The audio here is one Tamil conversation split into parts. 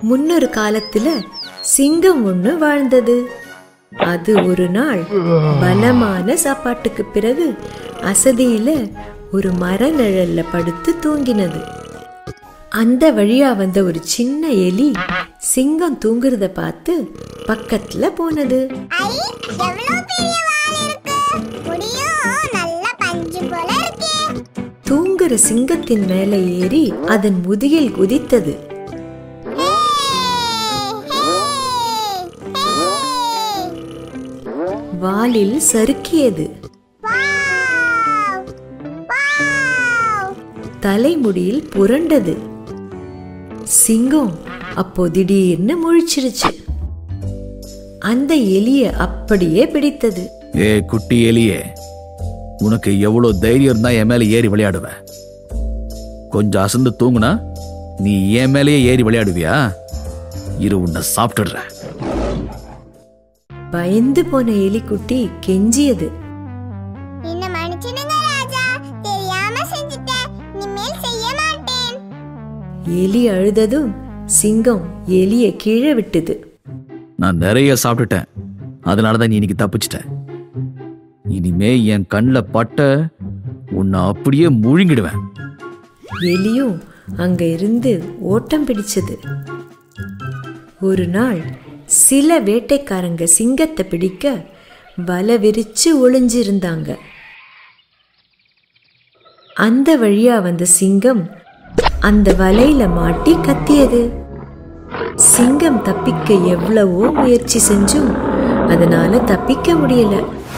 முன்னொரு காலத்துல சிங்கம் ஒண்ணு வாழ்ந்தது அது ஒரு நாள் பலமான சாப்பாட்டுக்கு பிறகு அசதியில ஒரு மர நிழல்ல படுத்து தூங்கினது அந்த வழியா வந்த ஒரு சின்ன எலி சிங்கம் தூங்குறத பார்த்து பக்கத்துல போனது ஐ எவ்வளவு பெரிய வால் இருக்கு முடியும் நல்ல பஞ்சு போல இருக்கே தூங்குற சிங்கத்தின் மேலே ஏறி அதன் முதுகில் குதித்தது ஹே, ஹே, ஹே. வாலில் சறுக்கியது வாவ், வாவ். தலைமுடியில் புரண்டது சிங்கம் அப்போ திடீர்னு முழிச்சிருச்சு அந்த எலிய அப்படியே பிடித்தது ஏ குட்டி எலியே உனக்கு எவ்வளோ தைரியம் இருந்தா என் மேல ஏறி விளையாடுவ கொஞ்சம் அசந்து தூங்குனா நீ என் மேலேயே ஏறி விளையாடுவியா இரு உன்னை சாப்பிட்டுடுறேன் பயந்து போன எலிக்குட்டி கெஞ்சியது என்ன மன்னிச்சிடுங்க ராஜா தெரியாம செஞ்சுட்டேன் இனிமேல் செய்ய மாட்டேன் எலி அழுததும் சிங்கம் எலிய கீழே விட்டுது நான் நிறைய சாப்பிட்டுட்டேன் அதனால தான் நீ இன்னைக்கு தப்பிச்சிட்ட இனிமே என் கண்ணில் பட்ட உன்னை அப்படியே முழுங்கிடுவேன் எலியும் அங்க இருந்து ஓட்டம் பிடிச்சது ஒரு நாள் சில வேட்டைக்காரங்க சிங்கத்தை பிடிக்க வலை விரிச்சு ஒளிஞ்சிருந்தாங்க அந்த வழியா வந்த சிங்கம் அந்த வலையில மாட்டி கத்தியது சிங்கம் தப்பிக்க எவ்வளவோ முயற்சி செஞ்சும் அதனால தப்பிக்க முடியல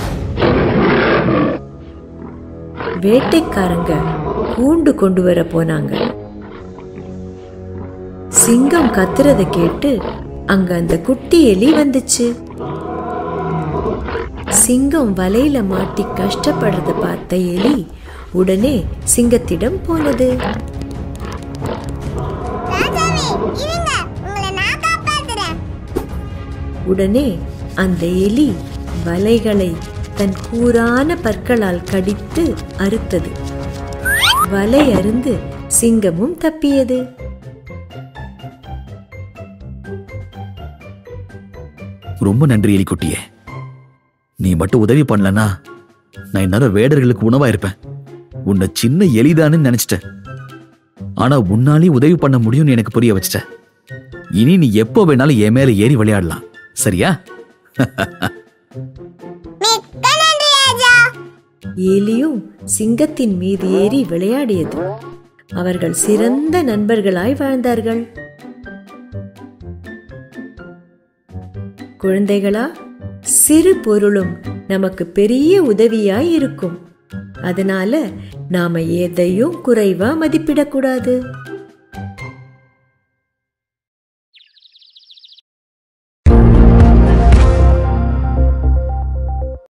வேட்டைக்காரங்க கூண்டு கொண்டு வர போனாங்க சிங்கம் கத்துறத கேட்டு அங்க அந்த குட்டி எலி வந்துச்சு சிங்கம் வலையில மாட்டி கஷ்டப்படுறத பார்த்த எலி உடனே சிங்கத்திடம் போனது ராஜாவே இருங்க உங்களை நான் காப்பாத்துறேன் உடனே அந்த எலி வலைகளை தன் கூரான பற்களால் கடித்து அறுத்தது வலை அருந்து சிங்கமும் தப்பியது ரொம்ப நன்றி எலிக்குட்டியே நீ மட்டும் உதவி பண்ணலனா நான் இந்நேரம் வேடர்களுக்கு உணவா இருப்பேன் உன்னை சின்ன எலிதான்னு நினைச்சிட்டேன் ஆனா உன்னாலே உதவி பண்ண முடியும்னு எனக்கு புரிய வச்சிட்ட இனி நீ எப்போ வேணாலும் என் மேல ஏறி விளையாடலாம் சரியா மிக்க நன்றி ராஜா எலியும் சிங்கத்தின் மீது ஏறி விளையாடியது அவர்கள் சிறந்த நண்பர்களாய் வாழ்ந்தார்கள் குழந்தைகளா சிறு பொருளும் நமக்கு பெரிய உதவியாய் இருக்கும் அதனால நாம எதையும் குறைவா மதிப்பிடக்கூடாது